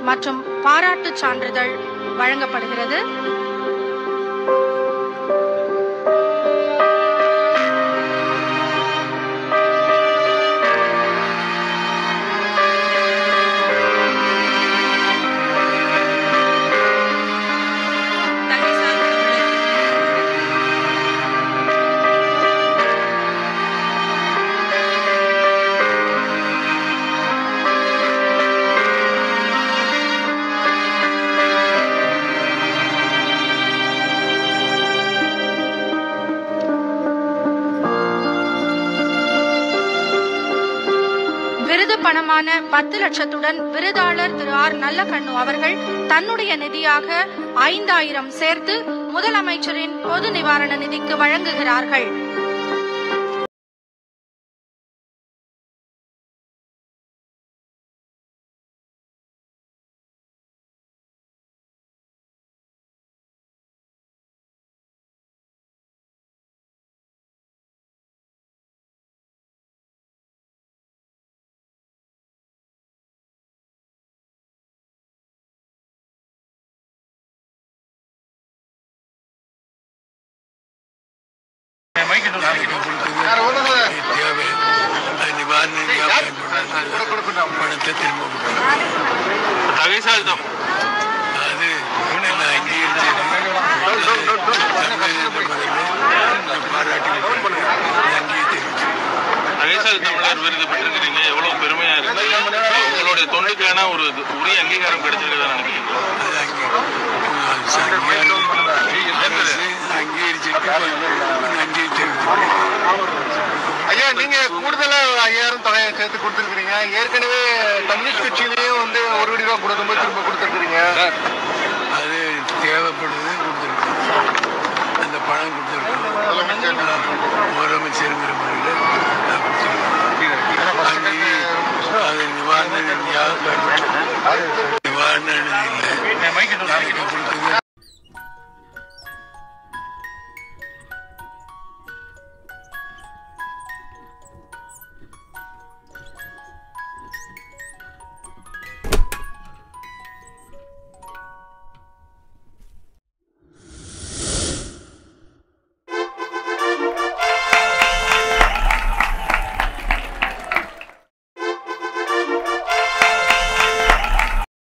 மற்றும் பாராட்டுச் சான்றிதழ் வழங்கப்படுகிறது விருது பணமான பத்து லட்சத்துடன் விருதாளர் திரு ஆர் நல்லக்கண்ணு அவர்கள் தன்னுடைய நிதியாக ஐந்தாயிரம் சேர்த்து முதலமைச்சரின் பொது நிவாரண நிதிக்கு வழங்குகிறார்கள் தேவை அது நிவாரண நிதியாக பயன்படுத்த பணத்தை திரும்ப கொடுக்கணும். தகைசால்தம் அது நான் அங்கீகரிச்சேன் பாராட்டி அங்கீகரிச்சு தகைசால் தமிழர் விருது பெற்றிருக்கிறீங்க எவ்வளவு பெருமையா இருக்கு உங்களுடைய தொண்டுக்கான ஒரு இது- உரிய அங்கீகாரம் கிடைச்சிருக்கதா நினைக்கிறீங்க அது அங்கீகரிச்சு அங்கீகரிச்சு ஐயா நீங்க கூடுதலா ஐயாயிரம் தொகையை சேர்த்து கொடுத்துருக்கீங்க ஏற்கனவே கம்யூனிஸ்ட் கட்சியிலேயும் வந்து ஒரு கோடி ரூபா கொடுக்கும்போது திரும்ப கொடுத்துருக்கீங்க அது தேவைப்படுது கொடுத்துருக்கோம் அந்த பணம் கொடுத்துருக்கோம் முதலமைச்சருங்கிற முறையில் கொடுத்துருக்கோம் அது நிவாரண நிதியாக பயன்படுத்தணும் நிவாரண நிதியில் கொடுக்க